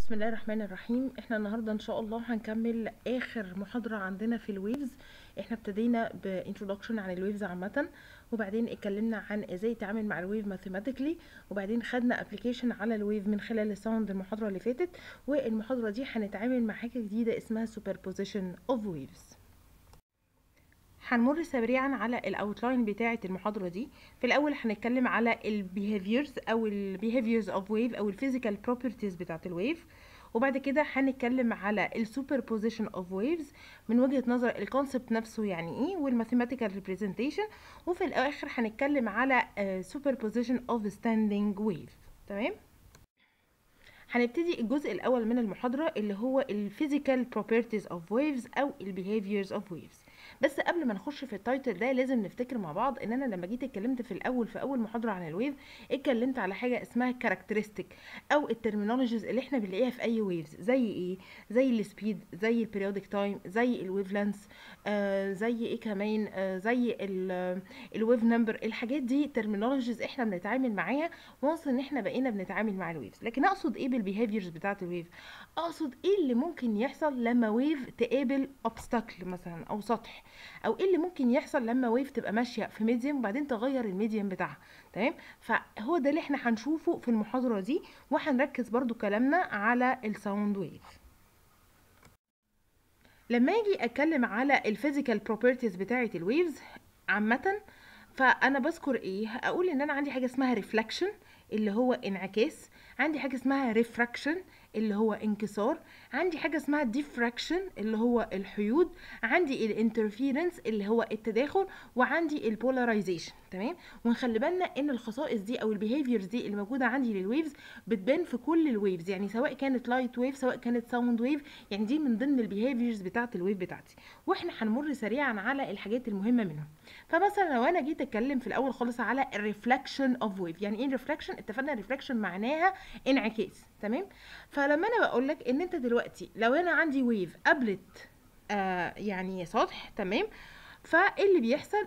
بسم الله الرحمن الرحيم احنا النهارده ان شاء الله هنكمل اخر محاضره عندنا في الويفز احنا ابتدينا بانترودكشن عن الويفز عامه وبعدين اتكلمنا عن ازاي نتعامل مع الويف ماثيماتيكلي وبعدين خدنا ابلكيشن على الويف من خلال الساوند المحاضره اللي فاتت والمحاضره دي هنتعامل مع حاجه جديده اسمها سوبربوزيشن اوف ويفز هنمر سريعا على الاوتلاين بتاعه المحاضره دي في الاول هنتكلم على البيهافيرز او البيهافيرز اوف ويف او الفيزيكال بروبرتيز بتاعه الويف وبعد كده هنتكلم على السوبر بوزيشن اوف ويفز من وجهه نظر الكونسبت نفسه يعني ايه والماثيماتيكال ريبريزنتيشن وفي الاخر هنتكلم على سوبر بوزيشن اوف ستاندينج ويف تمام هنبتدي الجزء الاول من المحاضره اللي هو الفيزيكال بروبرتيز اوف ويفز او البيهافيرز اوف ويفز بس قبل ما نخش في التايتل ده لازم نفتكر مع بعض ان انا لما جيت اتكلمت في الاول في اول محاضره عن الويف اتكلمت على حاجه اسمها كاركترستيك او الترمينولوجيز اللي احنا بنلاقيها في اي ويفز زي ايه زي السبيد زي البريودك تايم زي الويف لانس آه زي ايه كمان آه زي الويف نمبر الحاجات دي ترمينولوجيز احنا بنتعامل معاها وانس ان احنا بقينا بنتعامل مع الويفز لكن اقصد ايه بالبيهافيرز بتاعه الويف اقصد ايه اللي ممكن يحصل لما ويف تقابل اوبستاكل مثلا او سطح او ايه اللي ممكن يحصل لما ويف تبقى ماشيه في ميديم وبعدين تغير الميديم بتاعها تمام فهو ده اللي احنا هنشوفه في المحاضره دي وهنركز برضو كلامنا على الساوند ويف لما اجي اتكلم على الفيزيكال بروبرتيز بتاعه الويفز عامه فانا بذكر ايه اقول ان انا عندي حاجه اسمها ريفلكشن اللي هو انعكاس عندي حاجه اسمها ريفراكشن اللي هو انكسار عندي حاجه اسمها ديفراكشن اللي هو الحيود عندي الانترفيرنس اللي هو التداخل وعندي البولاريزيشن تمام ونخلي بالنا ان الخصائص دي او البيهيفيرز دي اللي موجوده عندي للويفز بتبان في كل الويفز يعني سواء كانت لايت ويف سواء كانت ساوند ويف يعني دي من ضمن البيهيفيرز بتاعه الويف بتاعتي واحنا هنمر سريعا على الحاجات المهمه منهم فمثلا لو انا جيت اتكلم في الاول خالص على الريفلكشن اوف ويف يعني ايه ريفلكشن اتفقنا ريفلكشن معناها انعكاس تمام فلما انا بقول لك ان انت دلوقتي لو انا عندي ويف قابلت آه يعني سطح تمام فاللي بيحصل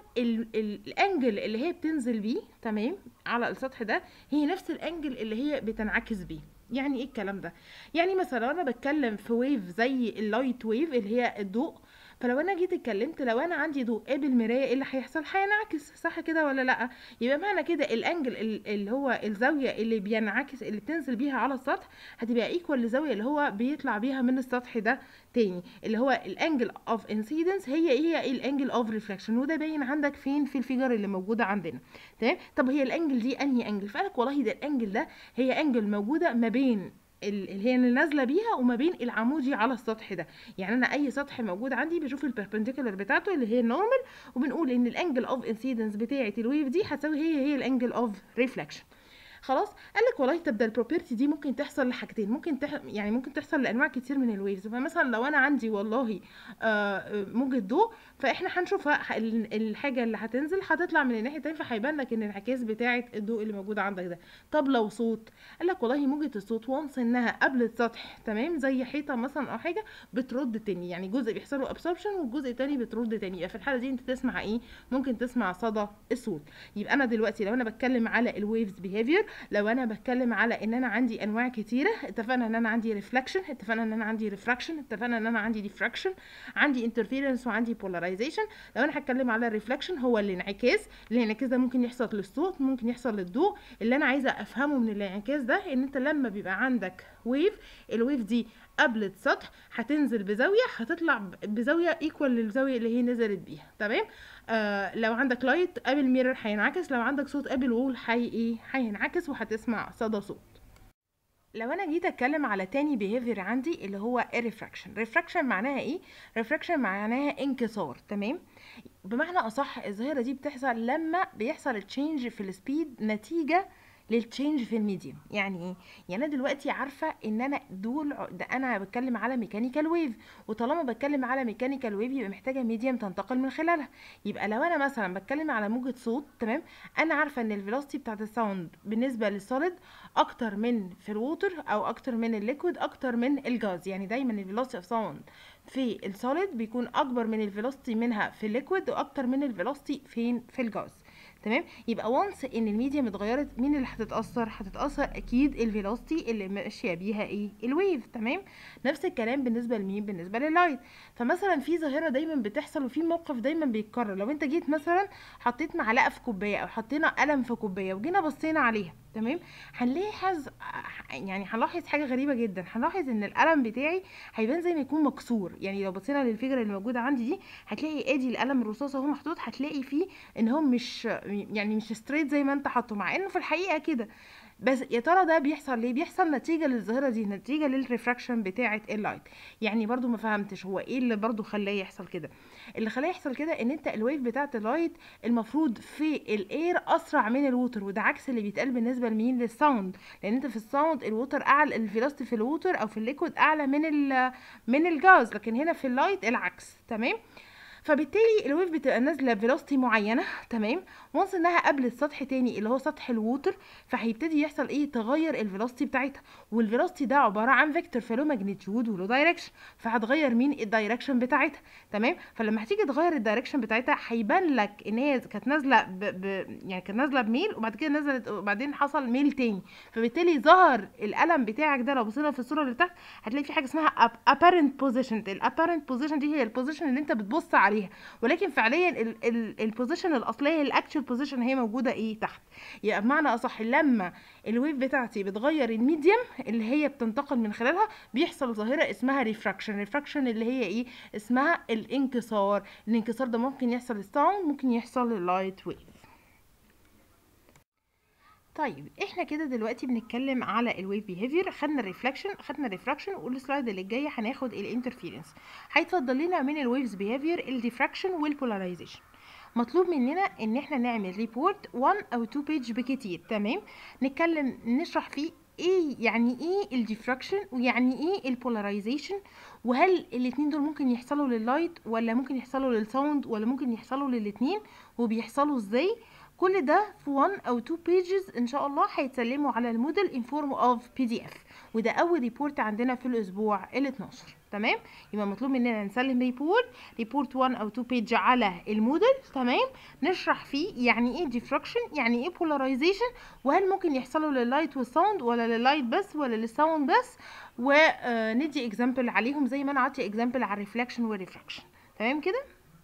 الانجل اللي هي بتنزل بيه تمام على السطح ده هي نفس الانجل اللي هي بتنعكس بيه يعني ايه الكلام ده يعني مثلا لو انا بتكلم في ويف زي اللايت ويف اللي هي الضوء فلو انا جيت اتكلمت لو انا عندي ضوء قابل مرايه ايه اللي هيحصل هينعكس صح كده ولا لا يبقى معنى كده الانجل اللي هو الزاويه اللي بينعكس اللي بتنزل بيها على السطح هتبقى ايكوال للزاويه اللي هو بيطلع بيها من السطح ده تاني اللي هو الانجل اوف انسيدنس هي هي الانجل اوف ريفلكشن وده باين عندك فين في الفيجر اللي موجوده عندنا تمام طب هي الانجل دي انهي انجل فقالك والله ده الانجل ده هي انجل موجوده ما بين اللي هي اللي نازله بيها وما بين العمودي على السطح ده يعني انا اي سطح موجود عندي بشوف البربنديكولار بتاعته اللي هي النورمال وبنقول ان الانجل اوف انسيدنس بتاعه الويف دي هتساوي هي هي الانجل اوف ريفلكشن خلاص قال لك والله طب ده البروبرتي دي ممكن تحصل لحاجتين ممكن تح... يعني ممكن تحصل لانواع كتير من الويفز فمثلا لو انا عندي والله آه موجه ضوء فاحنا هنشوفها الحاجه اللي هتنزل هتطلع من الناحيه التانيه فهيبان لك ان الانعكاس بتاعه الضوء اللي موجود عندك ده طب لو صوت قال لك والله موجه الصوت وانس انها قبلت سطح تمام زي حيطه مثلا او حاجه بترد تاني يعني جزء بيحصل له ابسوربشن والجزء التاني بترد تاني يبقى في الحاله دي انت تسمع ايه ممكن تسمع صدى الصوت يبقى انا دلوقتي لو انا بتكلم على الويفز بيهافير لو انا بتكلم على ان انا عندي انواع كتيره اتفقنا ان انا عندي ريفلكشن اتفقنا ان انا عندي ريفراكشن اتفقنا ان انا عندي ديفراكشن عندي انترفيرنس وعندي بولاريزيشن لو انا هتكلم على الريفلكشن هو الانعكاس الانعكاس ده ممكن يحصل للصوت ممكن يحصل للضوء اللي انا عايزه افهمه من الانعكاس ده ان انت لما بيبقى عندك ويف الويف دي قبلت سطح هتنزل بزاويه هتطلع بزاويه ايكوال للزاويه اللي هي نزلت بيها تمام آه لو عندك لايت قابل ميرور هينعكس لو عندك صوت قابل وول هي ايه هينعكس وهتسمع صدى صوت لو انا جيت اتكلم على تاني بيهيفير عندي اللي هو الريفراكشن ريفراكشن معناها ايه ريفراكشن معناها انكسار تمام بمعنى اصح الظاهره دي بتحصل لما بيحصل تشينج في السبيد نتيجه للتشينج في الميديم يعني ايه يعني انا دلوقتي عارفه ان انا دول ده انا بتكلم على ميكانيكال ويف وطالما بتكلم على ميكانيكال ويف يبقى محتاجه ميديم تنتقل من خلالها يبقى لو انا مثلا بتكلم على موجه صوت تمام انا عارفه ان الفيلوسيتي بتاعت الساوند بالنسبه للسوليد اكتر من في الووتر او اكتر من الليكويد اكتر من الجاز يعني دايما الفيلوسيتي اوف ساوند في السوليد بيكون اكبر من الفيلوسيتي منها في الليكويد واكتر من الفيلوسيتي فين في الجاز تمام يبقى وانس ان الميديم اتغيرت مين اللي هتتاثر هتتاثر اكيد الفيلوسيتي اللي ماشيه بيها ايه الويف تمام نفس الكلام بالنسبه لمين بالنسبه لللايت فمثلا في ظاهره دايما بتحصل وفي موقف دايما بيتكرر لو انت جيت مثلا حطيت معلقه في كوبايه او حطينا قلم في كوبايه وجينا بصينا عليها تمام هنلاحظ يعني هنلاحظ حاجه غريبه جدا هنلاحظ ان القلم بتاعي هيبان زي ما يكون مكسور يعني لو بصينا للفكره اللي موجوده عندي دي هتلاقي ادي القلم الرصاص اهو محطوط هتلاقي فيه ان هو مش يعني مش ستريت زي ما انت حاطه مع انه في الحقيقه كده بس يا ترى ده بيحصل ليه بيحصل نتيجه للظاهره دي نتيجه للريفراكشن بتاعه اللايت يعني برضو ما فهمتش هو ايه اللي برضو خلاه يحصل كده اللي خلاه يحصل كده ان انت الويف بتاعه اللايت المفروض في الاير اسرع من الووتر وده عكس اللي بيتقال بالنسبه لمين للساوند لان انت في الساوند الووتر اعلى الفيلوسيتي في الووتر او في الليكويد اعلى من ال من الجاز لكن هنا في اللايت العكس تمام فبالتالي الويف بتبقى نازله فيلوسيتي معينه تمام وانس انها قابلت سطح تاني اللي هو سطح الووتر فهيبتدي يحصل ايه تغير الفيلوسيتي بتاعتها والفيلوسيتي ده عباره عن فيكتور فله ماجنتيود وله دايركشن فهتغير مين الدايركشن بتاعتها تمام فلما هتيجي تغير الدايركشن بتاعتها هيبان لك ان هي كانت نازله ب... ب... يعني كانت نازله بميل وبعد كده نزلت وبعدين حصل ميل تاني فبالتالي ظهر القلم بتاعك ده لو بصينا في الصوره اللي تحت هتلاقي في حاجه اسمها apparent position الابارنت بوزيشن دي هي البوزيشن اللي انت بتبص عليها ولكن فعليا البوزيشن الاصليه الاكشوال بوزيشن هي موجوده ايه تحت يبقى بمعنى اصح لما الويف بتاعتي بتغير الميديم اللي هي بتنتقل من خلالها بيحصل ظاهره اسمها ريفراكشن ريفراكشن اللي هي ايه اسمها الانكسار الانكسار ده ممكن يحصل للساوند ممكن يحصل لللايت ويف طيب احنا كده دلوقتي بنتكلم على الويف بيهيفير خدنا الريفلكشن خدنا الريفراكشن والسلايد اللي جايه هناخد الانترفيرنس هيتفضل لنا من الويفز بيهيفير الديفراكشن والبولاريزيشن مطلوب مننا ان احنا نعمل ريبورت 1 او 2 بيج بكتير تمام نتكلم نشرح فيه ايه يعني ايه الديفراكشن ويعني ايه البولاريزيشن وهل الاتنين دول ممكن يحصلوا لللايت ولا ممكن يحصلوا للساوند ولا ممكن يحصلوا للاتنين وبيحصلوا ازاي كل ده في 1 او 2 pages ان شاء الله هيتسلموا على الموديل ان فورم اوف بي دي اف وده اول ريبورت عندنا في الاسبوع ال 12 تمام يبقى مطلوب مننا نسلم ريبورت ريبورت 1 او 2 بيج على الموديل تمام نشرح فيه يعني ايه ديفراكشن يعني ايه بولاريزيشن وهل ممكن يحصلوا لللايت والساوند ولا لللايت بس ولا للساوند بس وندي اكزامبل عليهم زي ما انا عطي اكزامبل على الريفلكشن والريفراكشن تمام كده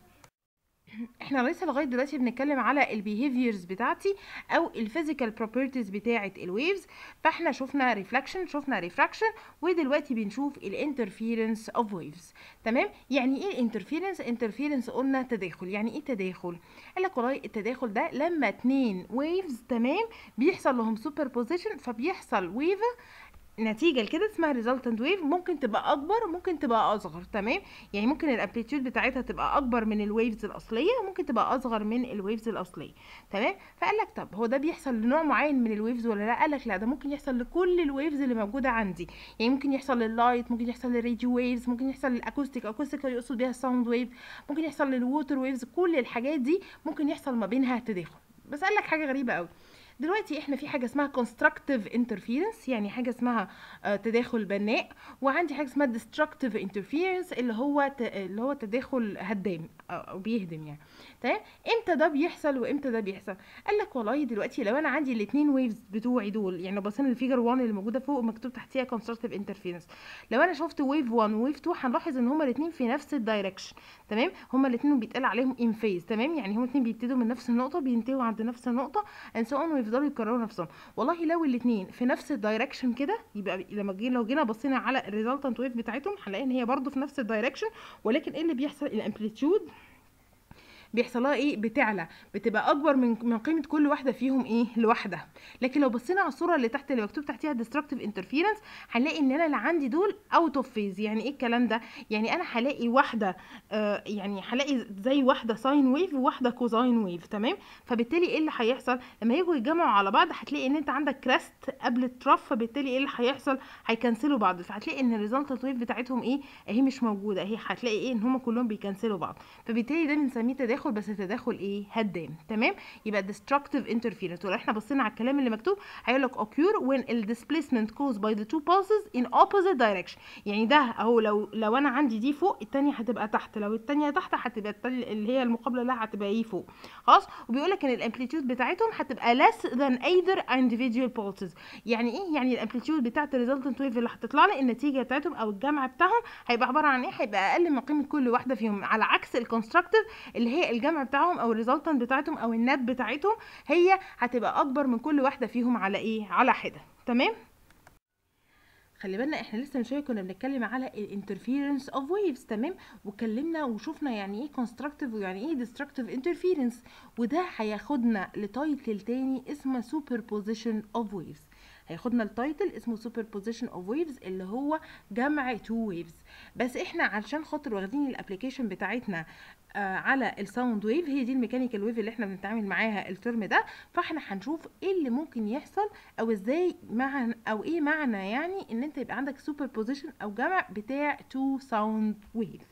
احنا لسه لغايه دلوقتي بنتكلم على البيهيفيرز بتاعتي او الفيزيكال بروبرتيز بتاعه الويفز فاحنا شفنا ريفلكشن شفنا ريفراكشن ودلوقتي بنشوف الانترفيرنس اوف ويفز تمام يعني ايه الانترفيرنس انترفيرنس قلنا تداخل يعني ايه تداخل قال لك والله التداخل ده لما اتنين ويفز تمام بيحصل لهم سوبر بوزيشن فبيحصل ويف نتيجة لكده اسمها resultant wave ممكن تبقى أكبر وممكن تبقى أصغر تمام يعني ممكن الامبليتيود بتاعتها تبقى أكبر من الويفز الأصلية وممكن تبقى أصغر من الويفز الأصلية تمام فقال لك طب هو ده بيحصل لنوع معين من الويفز ولا لا قال لك لا ده ممكن يحصل لكل الويفز اللي موجودة عندي يعني ممكن يحصل لللايت ممكن يحصل للراديو ويفز ممكن يحصل للاكوستيك اكوستيك يقصد بيها الساوند ويف ممكن يحصل للووتر ويفز كل الحاجات دي ممكن يحصل ما بينها تداخل بس قال لك حاجة غريبة قوي دلوقتي احنا في حاجه اسمها constructive interference يعني حاجه اسمها آه تداخل بناء وعندي حاجه اسمها destructive interference اللي هو ت... اللي هو تداخل هدام او بيهدم يعني تمام امتى ده بيحصل وامتى ده بيحصل قال لك والله دلوقتي لو انا عندي الاثنين ويفز بتوعي دول يعني لو بصينا للفيجر 1 اللي موجوده فوق مكتوب تحتيها constructive interference لو انا شفت ويف 1 وويف 2 هنلاحظ ان هما الاثنين في نفس الدايركشن تمام هما الاثنين بيتقال عليهم ان فيز تمام يعني هما الاثنين بيبتدوا من نفس النقطه بينتهوا عند نفس النقطه and so on ويفضلوا يكرروا نفسهم والله لو الاثنين في نفس الدايركشن كده يبقى لما جينا لو جينا بصينا على الريزلتنت ويف بتاعتهم هنلاقي ان هي برضو في نفس الدايركشن ولكن ايه اللي بيحصل الامبليتيود بيحصل لها ايه بتعلى بتبقى اكبر من من قيمه كل واحده فيهم ايه لوحدها لكن لو بصينا على الصوره اللي تحت اللي مكتوب تحتيها ديستركتيف انترفيرنس هنلاقي ان انا اللي عندي دول اوت اوف فيز يعني ايه الكلام ده يعني انا هلاقي واحده آه يعني هلاقي زي واحده ساين ويف وواحده كوزاين ويف تمام فبالتالي ايه اللي هيحصل لما يجوا يتجمعوا على بعض هتلاقي ان انت عندك كراست قبل الترف فبالتالي ايه اللي هيحصل هيكنسلوا بعض فهتلاقي ان الريزلتنت ويف بتاعتهم ايه اهي مش موجوده اهي هتلاقي ايه ان هم كلهم بيكنسلوا بعض فبالتالي ده بنسميه تداخل تداخل بس تداخل ايه هدام تمام يبقى destructive interference ولو احنا بصينا على الكلام اللي مكتوب هيقول لك occur when the displacement caused by the two pulses in opposite direction يعني ده اهو لو لو انا عندي دي فوق التانية هتبقى تحت لو التانية تحت هتبقى التانية اللي هي المقابلة لها هتبقى ايه فوق خلاص وبيقول لك ان الامبليتيود بتاعتهم هتبقى less than either individual pulses يعني ايه يعني الامبليتيود بتاعت الريزلتنت ويف اللي هتطلع لي النتيجة بتاعتهم او الجمع بتاعهم هيبقى عبارة عن ايه هيبقى اقل من قيمة كل واحدة فيهم على عكس الكونستراكتيف اللي هي الجمع بتاعهم او الريزلتنت بتاعتهم او النات بتاعتهم هي هتبقى اكبر من كل واحده فيهم على ايه على حده تمام خلي بالنا احنا لسه من شويه كنا بنتكلم على الانترفيرنس اوف ويفز تمام واتكلمنا وشفنا يعني ايه كونستراكتيف ويعني ايه ديستركتيف انترفيرنس وده هياخدنا لتايتل تاني اسمه سوبر بوزيشن اوف ويفز هياخدنا التايتل اسمه سوبر بوزيشن اوف ويفز اللي هو جمع تو ويفز بس احنا علشان خاطر واخدين الابلكيشن بتاعتنا آه على الساوند ويف هي دي الميكانيكال ويف اللي احنا بنتعامل معاها الترم ده فاحنا هنشوف ايه اللي ممكن يحصل او ازاي معنى او ايه معنى يعني ان انت يبقى عندك سوبر بوزيشن او جمع بتاع تو ساوند ويف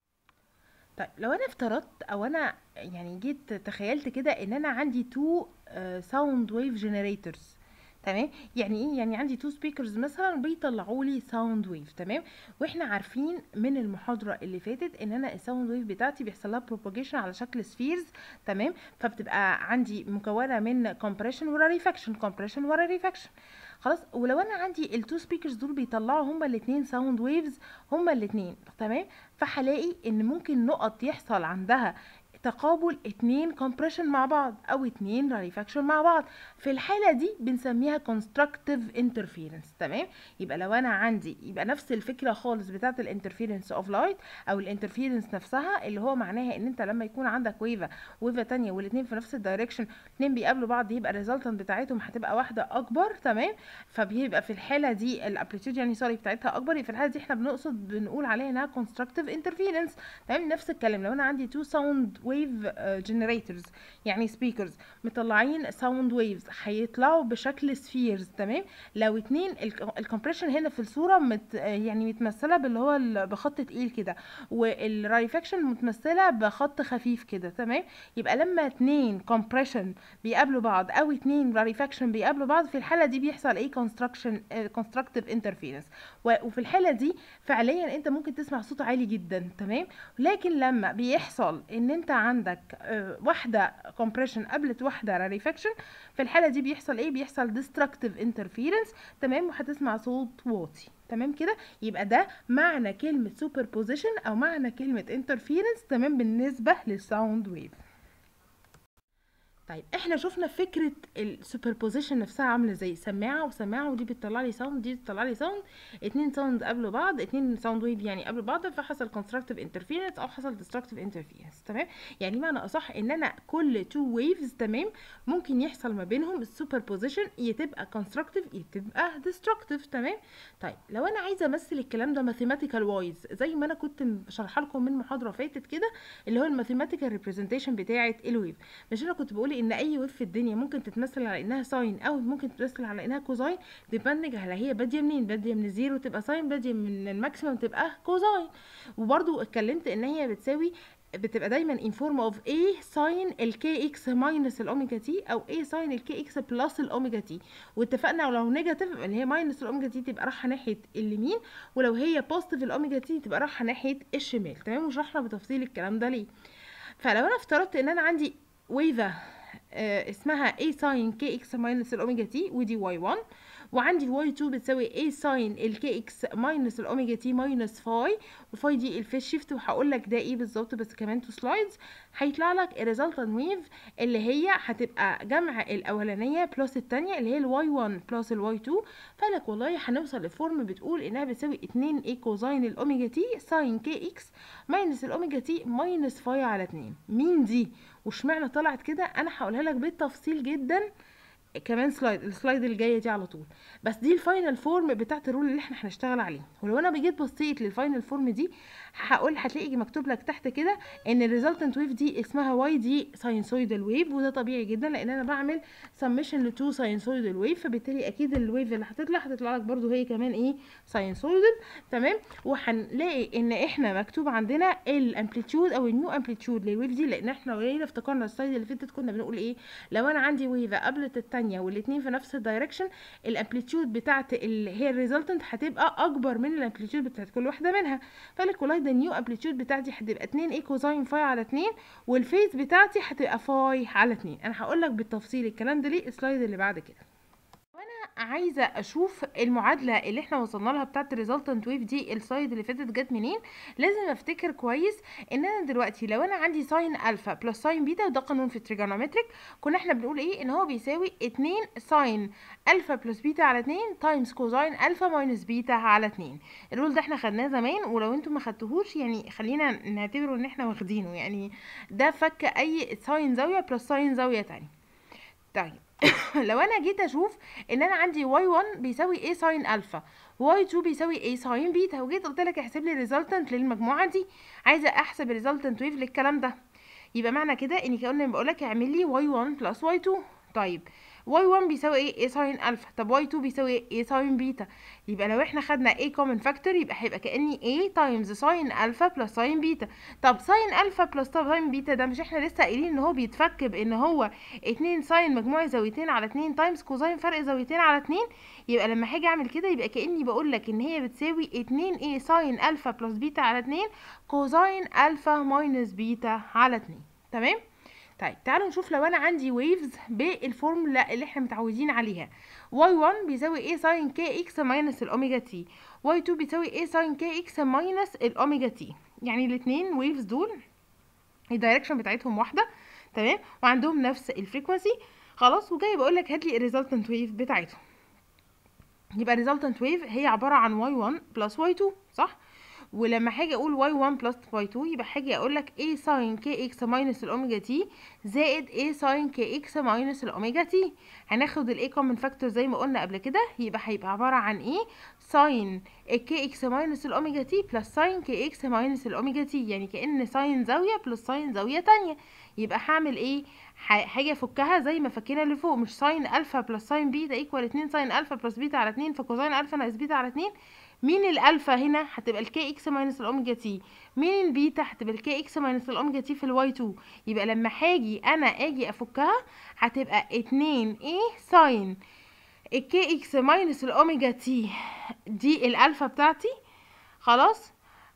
طيب لو انا افترضت او انا يعني جيت تخيلت كده ان انا عندي تو ساوند ويف جنريتورز تمام يعني ايه يعني عندي تو سبيكرز مثلا بيطلعوا لي ساوند ويف تمام واحنا عارفين من المحاضره اللي فاتت ان انا الساوند ويف بتاعتي بيحصل لها بروباجيشن على شكل سفيرز تمام فبتبقى عندي مكونه من كومبريشن وريفاكشن كومبريشن وريفاكشن خلاص ولو انا عندي التو سبيكرز دول بيطلعوا هما الاثنين ساوند ويفز هما الاثنين تمام فهلاقي ان ممكن نقط يحصل عندها تقابل اتنين كومبريشن مع بعض او اتنين راريفاكشن مع بعض في الحالة دي بنسميها constructive interference تمام يبقى لو انا عندي يبقى نفس الفكرة خالص بتاعت الانترفيرنس اوف لايت او الانترفيرنس نفسها اللي هو معناها ان انت لما يكون عندك ويفا ويفا تانية والاتنين في نفس الدايركشن اتنين بيقابلوا بعض يبقى الريزلتنت بتاعتهم هتبقى واحدة اكبر تمام فبيبقى في الحالة دي الامبليتيود يعني سوري بتاعتها اكبر في الحالة دي احنا بنقصد بنقول عليها انها constructive interference تمام نفس الكلام لو انا عندي تو ساوند ويف جنريتورز يعني سبيكرز مطلعين ساوند ويفز هيطلعوا بشكل سفيرز تمام لو اتنين الكompression هنا في الصوره مت يعني متمثله باللي هو بخط تقيل كده والريفاكشن متمثله بخط خفيف كده تمام يبقى لما اتنين compression بيقابلوا بعض او اتنين ريفاكشن بيقابلوا بعض في الحاله دي بيحصل ايه construction constructive interference وفي الحاله دي فعليا انت ممكن تسمع صوت عالي جدا تمام لكن لما بيحصل ان انت عندك واحده كومبريشن قابلت واحده راريفاكشن في الحاله دي بيحصل ايه بيحصل ديستركتيف انترفيرنس تمام وهتسمع صوت واطي تمام كده يبقى ده معنى كلمه سوبر بوزيشن او معنى كلمه انترفيرنس تمام بالنسبه للساوند ويف طيب احنا شفنا فكره السوبر بوزيشن نفسها عامله زي سماعه وسماعه ودي بتطلع لي ساوند دي بتطلع لي ساوند اتنين ساوند قبل بعض اتنين ساوند ويف يعني قبل بعض فحصل كونستراكتيف انترفيرنس او حصل ديستركتيف انترفيرنس تمام يعني معنى اصح ان انا كل تو ويفز تمام ممكن يحصل ما بينهم السوبر بوزيشن يا تبقى كونستراكتيف يا تبقى ديستركتيف تمام طيب لو انا عايزه امثل الكلام ده ماثيماتيكال وايز زي ما انا كنت شارحه لكم من محاضره فاتت كده اللي هو الماثيماتيكال ريبريزنتيشن بتاعه الويف مش انا كنت بقول ان اي ويف في الدنيا ممكن تتمثل على انها ساين او ممكن تتمثل على انها كوزاين ديبندنج على هي باديه منين باديه من الزيرو تبقى ساين باديه من الماكسيمم تبقى كوزاين وبرده اتكلمت ان هي بتساوي بتبقى دايما ان فورم اوف A ساين الكي اكس ماينس الاوميجا تي او A ساين الكي اكس بلس الاوميجا تي واتفقنا لو نيجاتيف اللي هي ماينس الاوميجا تي تبقى رايحه ناحيه اليمين ولو هي بوزيتيف الاوميجا تي تبقى رايحه ناحيه الشمال تمام وشرحنا بتفصيل الكلام ده ليه فلو انا افترضت ان انا عندي ويفا آه اسمها A ساين كي اكس ماينس الاوميجا تي ودي واي 1 وعندي الواي 2 بتساوي A ساين الكي اكس ماينس الاوميجا تي ماينس فاي وفاي دي الفيس شيفت وهقول لك ده ايه بالظبط بس كمان تو سلايدز هيطلع لك الريزلتنت ويف اللي هي هتبقى جمع الاولانيه بلس الثانيه اللي هي الواي 1 بلس الواي 2 فقالك والله هنوصل لفورم بتقول انها بتساوي 2 اي كوزاين الاوميجا تي ساين كي اكس ماينس الاوميجا تي ماينس فاي على 2 مين دي واشمعنى طلعت كده انا هقولها لك بالتفصيل جدا كمان سلايد السلايد اللي جايه دي على طول بس دي الفاينل فورم بتاعت الرول اللي احنا هنشتغل عليه ولو انا جيت بصيت للفاينل فورم دي هقول هتلاقي مكتوب لك تحت كده ان الريزلتنت ويف دي اسمها واي دي ساينسويدال ويف وده طبيعي جدا لان انا بعمل سمشن لتو ساينسويدال ويف فبالتالي اكيد الويف اللي هتطلع هتطلع لك برده هي كمان ايه ساينسويدال تمام وهنلاقي ان احنا مكتوب عندنا الامبليتيود او النيو امبليتيود للويف دي لان احنا ولينا افتكرنا السلايد اللي فاتت كنا بنقول ايه لو انا عندي ويف قابلت الثانيه والاثنين في نفس الدايركشن الامبليتيود بتاعت اللي هي الريزلتنت هتبقى اكبر من الامبليتيود بتاعت كل واحده منها فالكولاي ده النيو امبليتيود بتاعتي هتبقى 2 اي كوزاين فاي على 2 والفيز بتاعتي هتبقى فاي على 2 انا هقول لك بالتفصيل الكلام ده ليه السلايد اللي بعد كده عايزه اشوف المعادله اللي احنا وصلنا لها بتاعه الريزلتنت ويف دي السلايد اللي فاتت جت منين لازم افتكر كويس ان انا دلوقتي لو انا عندي ساين الفا بلس ساين بيتا وده قانون في التريجونومتريك كنا احنا بنقول ايه ان هو بيساوي 2 ساين الفا بلس بيتا على 2 تايمز كوزاين الفا ماينس بيتا على 2 الرول ده احنا خدناه زمان ولو انتم ما خدتوهوش يعني خلينا نعتبره ان احنا واخدينه يعني ده فك اي ساين زاويه بلس ساين زاويه تانية طيب لو انا جيت اشوف ان انا عندي واي 1 بيساوي ايه ساين الفا واي 2 بيساوي ايه ساين بيتا وجيت قلت لك احسب لي الريزلتنت للمجموعه دي عايزه احسب الريزلتنت ويف للكلام ده يبقى معنى كده اني كأني بقول لك اعمل لي واي 1 بلس واي 2 طيب واي 1 بيساوي ايه ايه ساين الفا طب واي 2 بيساوي ايه ايه ساين بيتا يبقى لو احنا خدنا ايه كومن فاكتور يبقى هيبقى كاني ايه تايمز ساين الفا بلس ساين بيتا طب ساين الفا بلس ساين بيتا ده مش احنا لسه قايلين ان هو بيتفك بان هو 2 ساين مجموع زاويتين على 2 تايمز كوزاين فرق زاويتين على 2 يبقى لما هاجي اعمل كده يبقى كاني بقول لك ان هي بتساوي 2 ايه ساين الفا بلس بيتا على 2 كوزاين الفا ماينس بيتا على 2 تمام طيب تعالوا نشوف لو انا عندي ويفز بالفورمولا اللي احنا متعودين عليها y1 بيساوي a ساين كي اكس ماينس الاوميجا تي y2 بيساوي a ساين كي اكس ماينس الاوميجا تي يعني الاثنين ويفز دول الدايركشن بتاعتهم واحده تمام وعندهم نفس الفريكوانسي خلاص وجاي بقول لك هات لي الريزلتنت ويف بتاعتهم يبقى الريزلتنت ويف هي عباره عن y1 بلس y2 صح ولما هاجي اقول y1 بلس y2 يبقى هاجي اقول لك a ساين كي اكس ماينس الاوميجا تي زائد a ساين كي اكس ماينس الاوميجا تي هناخد الاي كومن فاكتور زي ما قلنا قبل كده يبقى هيبقى عباره عن ايه ساين كي اكس ماينس الاوميجا تي بلس ساين كي اكس ماينس الاوميجا تي يعني كان ساين زاويه بلس ساين زاويه تانية يبقى هعمل ايه هاجي افكها زي ما فكينا اللي فوق مش ساين الفا بلس ساين بيتا ايكوال 2 ساين الفا بلس بيتا على 2 فكوزاين الفا ناقص بيتا على 2 مين الالفا هنا هتبقى الكي اكس ماينس الاوميجا تي مين البيتا هتبقى الكي اكس ماينس الاوميجا تي في الواي 2 يبقى لما هاجي انا اجي افكها هتبقى 2 ايه ساين الكي اكس ماينس الاوميجا تي دي الالفا بتاعتي خلاص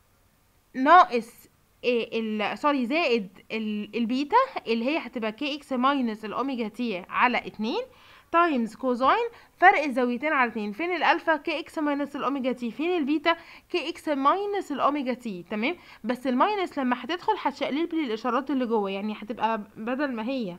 ناقص إيه سوري زائد البيتا اللي هي هتبقى كي اكس ماينس الاوميجا تي على 2 تايمز كوزاين فرق الزاويتين على 2 فين الالفا كي اكس ماينس الاوميجا تي فين البيتا كي اكس ماينس الاوميجا تي تمام بس الماينس لما هتدخل هتشقلب لي الاشارات اللي جوه يعني هتبقى بدل ما هي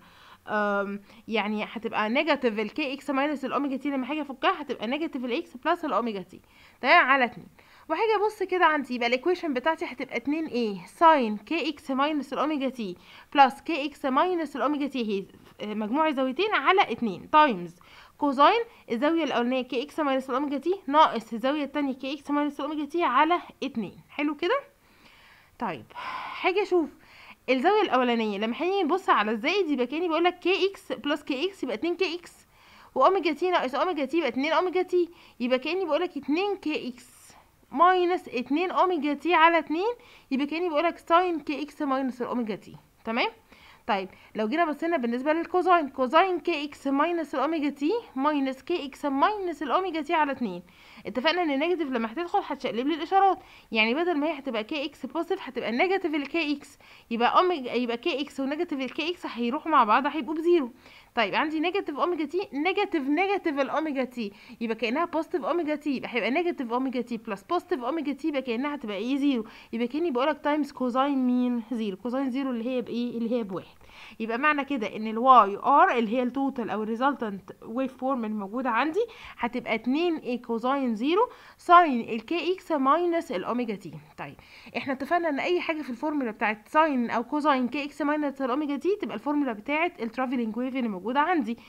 يعني هتبقى نيجاتيف الكي اكس ماينس الاوميجا تي لما هاجي افكها هتبقى نيجاتيف الاكس بلس الاوميجا تي تمام على 2 وهاجي ابص كده عندي يبقى الايكويشن بتاعتي هتبقى 2 a ساين كي اكس ماينس الاوميجا تي بلس كي اكس ماينس الاوميجا تي هي مجموع زاويتين على 2 تايمز كوزاين الزاويه الاولانيه كي اكس ماينس الاوميجا تي ناقص الزاويه الثانيه كي اكس ماينس الاوميجا تي على 2 حلو كده طيب هاجي اشوف الزاويه الاولانيه لما هنيجي نبص على الزائد يبقى كاني بقول لك كي اكس بلس كي اكس يبقى 2 كي اكس واوميجا تي ناقص اوميجا تي يبقى 2 اوميجا تي يبقى كاني بقول لك 2 كي اكس ماينس 2 اوميجا تي على 2 يبقى كاني بقول لك ساين كي اكس ماينس الاوميجا تي تمام طيب لو جينا بصينا بالنسبه للكوزاين كوزاين كي اكس ماينس الاوميجا تي ماينس كي اكس ماينس الاوميجا تي على 2 اتفقنا ان النيجاتيف لما هتدخل هتشقلب لي الاشارات يعني بدل ما هي هتبقى كي اكس بوزيتيف هتبقى نيجاتيف الكي اكس يبقى اوميجا يبقى كي اكس ونيجاتيف الكي اكس هيروحوا مع بعض هيبقوا بزيرو طيب عندي نيجاتيف اوميجا تي نيجاتيف نيجاتيف الاوميجا تي يبقى كانها بوزيتيف اوميجا تي يبقى هيبقى نيجاتيف اوميجا تي بلس بوزيتيف اوميجا تي يبقى كانها هتبقى ايه زيرو يبقى كاني بقولك تايمز كوزاين مين زيرو كوزاين زيرو اللي هي بايه اللي هي بواحد يبقى معنى كده ان الواي ار اللي هي التوتال او الريزلتنت ويف فورم الموجوده عندي هتبقى 2 اي كوزاين زيرو ساين الكي اكس ماينس الاوميجا تي طيب احنا اتفقنا ان اي حاجه في الفورمولا بتاعت ساين او كوزاين كي اكس ماينس الاوميجا تي تبقى الفورمولا بتاعت الترافلينج ويف اللي موجوده عندي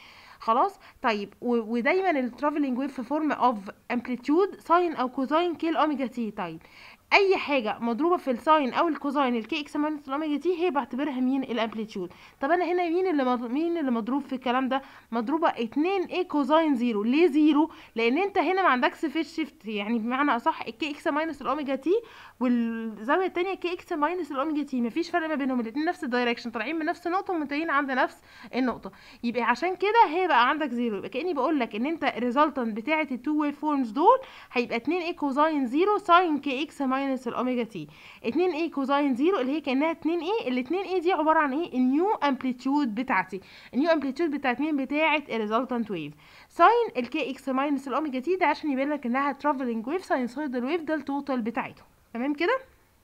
خلاص طيب و- ودايما الترافلنج ويف في فورم اوف امبليتيود ساين او كوزاين كي الاوميجا تي طيب اي حاجه مضروبه في الساين او الكوزاين الكي اكس ماينس الاوميجا تي هي بعتبرها مين الامبليتيود طب انا هنا مين اللي مض... مين اللي مضروب في الكلام ده مضروبه 2 اي كوزاين زيرو ليه زيرو لان انت هنا ما عندكش فيش شيفت يعني بمعنى اصح الكي اكس ماينس الاوميجا تي والزاويه الثانيه كي اكس ماينس الاوميجا تي مفيش فرق ما بينهم الاثنين نفس الدايركشن طالعين من نفس النقطه ومنتهيين عند نفس النقطه يبقى عشان كده هي بقى عندك زيرو يبقى كاني بقول لك ان انت الريزلتنت بتاعه التو ويف فورمز دول هيبقى 2 اي كوزاين زيرو ساين كي اكس ماينس الاوميجا تي 2 اي كوزاين زيرو اللي هي كانها 2 اي ال 2 اي دي عباره عن ايه النيو امبليتيود بتاعتي النيو امبليتيود بتاعت مين بتاعه الريزلتنت ويف ساين الكي اكس ماينس الاوميجا تي ده عشان يبين لك انها ترافلنج ويف ساينسويدال ويف ده التوتال بتاعته تمام كده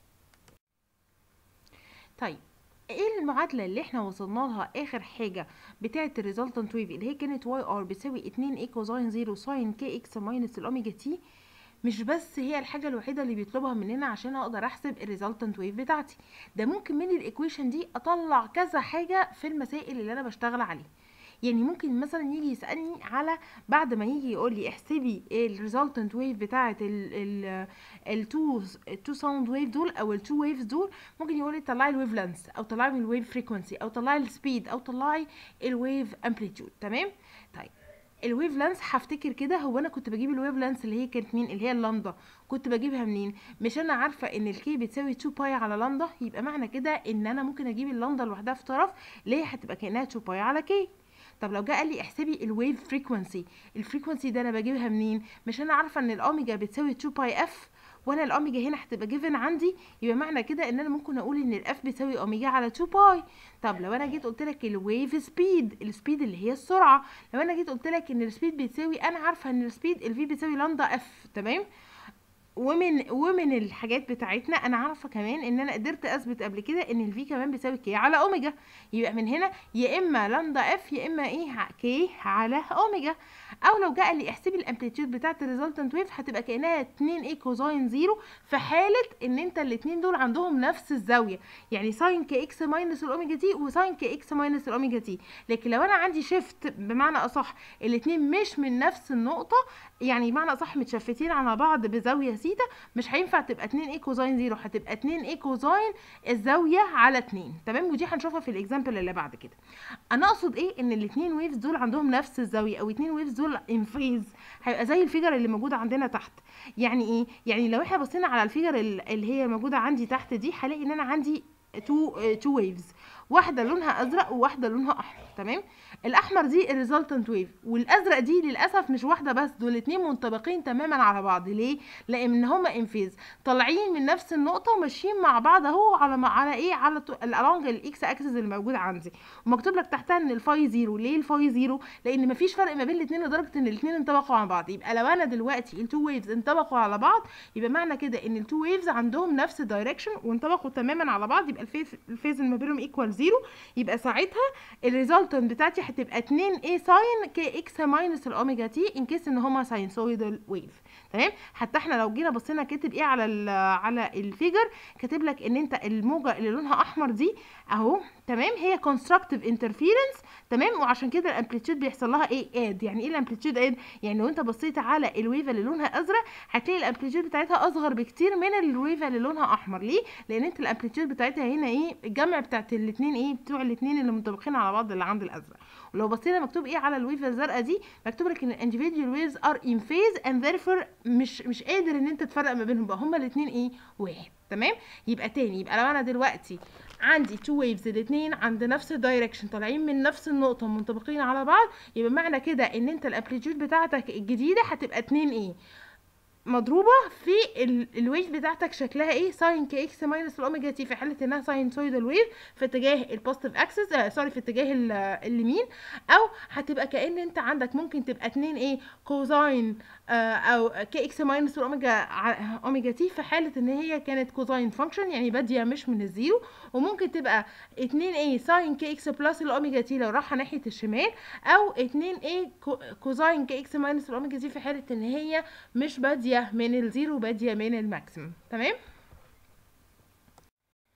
طيب ايه المعادله اللي احنا وصلنا لها اخر حاجه بتاعه الريزلتنت ويف اللي هي كانت واي ار بتساوي 2 اي كوزاين 0 ساين كي اكس ماينس الاوميجا تي مش بس هي الحاجه الوحيده اللي بيطلبها مننا عشان اقدر احسب الريزلتنت ويف بتاعتي ده ممكن من الايكويشن دي اطلع كذا حاجه في المسائل اللي انا بشتغل عليها يعني ممكن مثلا يجي يسالني على بعد ما يجي يقول لي احسبي الريزلتنت ويف بتاعه ال التو التو ساوند ويف دول او التو ويفز دول ممكن يقول لي طلعي الويف لانس او طلعي الويف فريكوانسي او طلعي السبيد او طلعي الويف امبليتيود تمام طيب الويف لانس هفتكر كده هو انا كنت بجيب الويف لانس اللي هي كانت مين اللي هي اللامدا كنت بجيبها منين مش انا عارفه ان الكي بتساوي 2 باي على لامدا يبقى معنى كده ان انا ممكن اجيب اللامدا لوحدها في طرف اللي هي هتبقى كانها 2 باي على كي طب لو جه قال لي احسبي الويف فريكوانسي الفريكوانسي ده انا بجيبها منين مش انا عارفه ان الاوميجا بتساوي 2 باي اف وانا الاوميجا هنا هتبقى جيفن عندي يبقى معنى كده ان انا ممكن اقول ان الاف بيساوي اوميجا على 2 باي طب لو انا جيت قلت لك الويف سبيد السبيد اللي هي السرعه لو انا جيت قلت لك ان السبيد بتساوي انا عارفه ان السبيد الفي بتساوي لامدا اف تمام ومن ومن الحاجات بتاعتنا انا عارفه كمان ان انا قدرت اثبت قبل كده ان الفي كمان بيساوي كي على اوميجا يبقى من هنا يا اما لامدا اف يا اما ايه كي على اوميجا او لو جه قال لي احسبي الامبليتيود بتاعت الريزلتنت ويف هتبقى كانها 2 اي كوزاين زيرو في حاله ان انت الاثنين دول عندهم نفس الزاويه يعني ساين كي اكس ماينس الاوميجا تي وساين كي اكس ماينس الاوميجا تي لكن لو انا عندي شيفت بمعنى اصح الاثنين مش من نفس النقطه يعني بمعنى اصح متشفتين على بعض بزاويه سيتا مش هينفع تبقى 2 اي كوزاين زيرو هتبقى 2 اي كوزاين الزاويه على 2 تمام ودي هنشوفها في الاكزامبل اللي بعد كده انا اقصد ايه ان الاثنين ويفز دول عندهم نفس الزاويه او اثنين ويفز دول ان فيز هيبقى زي الفيجر اللي موجوده عندنا تحت يعني ايه يعني لو احنا بصينا على الفيجر اللي هي موجوده عندي تحت دي هلاقي ان انا عندي تو تو ويفز واحده لونها ازرق وواحده لونها احمر تمام الاحمر دي الريزلتنت ويف والازرق دي للاسف مش واحده بس دول اتنين منطبقين تماما على بعض ليه لان هما انفيز طالعين من نفس النقطه وماشيين مع بعض اهو على على ايه على الالونج الاكس اكسس اللي موجود عندي ومكتوب لك تحتها ان الفاي زيرو ليه الفاي زيرو لان مفيش فرق ما بين الاثنين لدرجه ان الاثنين انطبقوا على بعض يبقى لو انا دلوقتي التو ويفز انطبقوا على بعض يبقى معنى كده ان التو ويفز عندهم نفس الدايركشن وانطبقوا تماما على بعض يبقى الفيز الفيز اللي ما بينهم ايكوال زيرو يبقى ساعتها الريزلتنت بتاعتي هتبقى 2 اي ساين كي اكس ماينس الاوميجا تي ان كيس ان هما ساينسويدال ويف تمام حتى احنا لو جينا بصينا كاتب ايه على على الفيجر كاتب لك ان انت الموجه اللي لونها احمر دي اهو تمام هي كونستراكتيف انترفيرنس تمام وعشان كده الامبليتيود بيحصل لها ايه اد يعني ايه الامبليتيود اد يعني لو انت بصيت على الويفه اللي لونها ازرق هتلاقي الامبليتيود بتاعتها اصغر بكتير من الويفه اللي لونها احمر ليه لان انت الامبليتيود بتاعتها هنا ايه الجمع بتاعت الاثنين ايه بتوع الاثنين اللي منطبقين على بعض اللي عند الازرق ولو بصينا مكتوب ايه على الويفه الزرقاء دي مكتوب لك ان individual waves are in phase and therefore مش مش قادر ان انت تفرق ما بينهم بقى هما الاثنين ايه واحد تمام يبقى تاني يبقى لو انا دلوقتي عندي تو ويفز الاثنين عند نفس الدايركشن طالعين من نفس النقطه منطبقين على بعض يبقى معنى كده ان انت الامبليتيود بتاعتك الجديده هتبقى 2 ايه مضروبه في الويف بتاعتك شكلها ايه ساين كي اكس ماينس الاوميجا تي في حاله انها ساينسويدال ويف في اتجاه البوزيتيف اكسس آه سوري في اتجاه اليمين او هتبقى كان انت عندك ممكن تبقى 2 ايه كوزاين آه او كي اكس ماينس الاوميجا اوميجا تي في حاله ان هي كانت كوزاين فانكشن يعني باديه مش من الزيرو وممكن تبقى 2 ايه ساين كي اكس بلس الاوميجا تي لو رايحه ناحيه الشمال او 2 ايه كوزاين كي اكس ماينس الاوميجا تي في حاله ان هي مش باديه من الزيرو باديه من الماكسيمم تمام